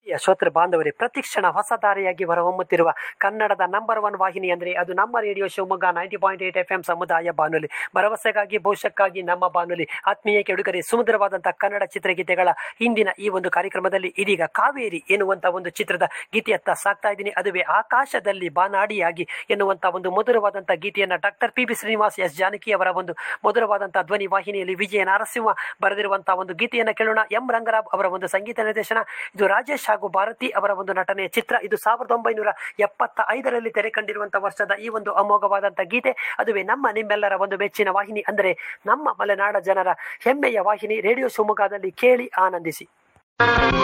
ಪ್ರೀತಿಯ ಶ್ರೋತೃ ಬಾಂಧವರೇ ಪ್ರತಿಕ್ಷಣ ಹೊಸ ದಾರಿಯಾಗಿ ಹೊರಹೊಮ್ಮುತ್ತಿರುವ ಕನ್ನಡದ ನಂಬರ್ ಒನ್ ವಾಹಿನಿ ಅಂದರೆ ಅದು ನಮ್ಮ radio Shivamogga ninety point eight F M ಸಮುದಾಯ ಬಾನುಲಿ ಭರವಸೆಗಾಗಿ ಭವಿಷ್ಯಕ್ಕಾಗಿ ನಮ್ಮ ಬಾನುಲಿ ಆತ್ಮೀಯ ಕೆಡುಗರೆ ಸುಮಧುರವಾದಂತಹ ಕನ್ನಡ ಚಿತ್ರಗೀತೆಗಳ ಇಂದಿನ ಈ ಒಂದು ಕಾರ್ಯಕ್ರಮದಲ್ಲಿ ಇದೀಗ ಕಾವೇರಿ ಎನ್ನುವಂತ ಒಂದು ಚಿತ್ರದ ಗೀತೆಯತ್ತ ಸಾಕ್ತಾ ಇದ್ದೀನಿ ಅದುವೇ ಆಕಾಶದಲ್ಲಿ ಬಾನಾಡಿಯಾಗಿ ಎನ್ನುವಂತ ಒಂದು ಮಧುರವಾದಂತಹ ಗೀತೆಯನ್ನ doctor P B Srinivas S Janaki ಅವರ ಒಂದು ಮಧುರವಾದಂತಹ ಧ್ವನಿ ವಾಹಿನಿಯಲ್ಲಿ ವಿಜಯ ನರಸಿಂಹ ಬರೆದಿರುವಂತಹ ಒಂದು ಗೀತೆಯನ್ನ ಕೇಳೋಣ ಎಂ ರಂಗರಾವ್ ಅವರ ಒಂದು ಸಂಗೀತ ನಿರ್ದೇಶನ ಇದು ರಾಜೇಶ್ ಹಾಗೂ ಭಾರತಿ ಅವರ ಒಂದು ನಟನೆಯ ಚಿತ್ರ ಇದು ಸಾವಿರದ ಒಂಬೈನೂರ ಎಪ್ಪತ್ತ ಐದರಲ್ಲಿ ತೆರೆ ಕಂಡಿರುವಂತಹ ವರ್ಷದ ಈ ಒಂದು ಅಮೋಘವಾದಂತಹ ಗೀತೆ ಅದುವೇ ನಮ್ಮ ನಿಮ್ಮೆಲ್ಲರ ಒಂದು ಮೆಚ್ಚಿನ ವಾಹಿನಿ ಅಂದರೆ ನಮ್ಮ ಮಲೆನಾಡ ಜನರ ಹೆಮ್ಮೆಯ ವಾಹಿನಿ ರೇಡಿಯೋ ಶಿವಮೊಗ್ಗದಲ್ಲಿ ಕೇಳಿ ಆನಂದಿಸಿ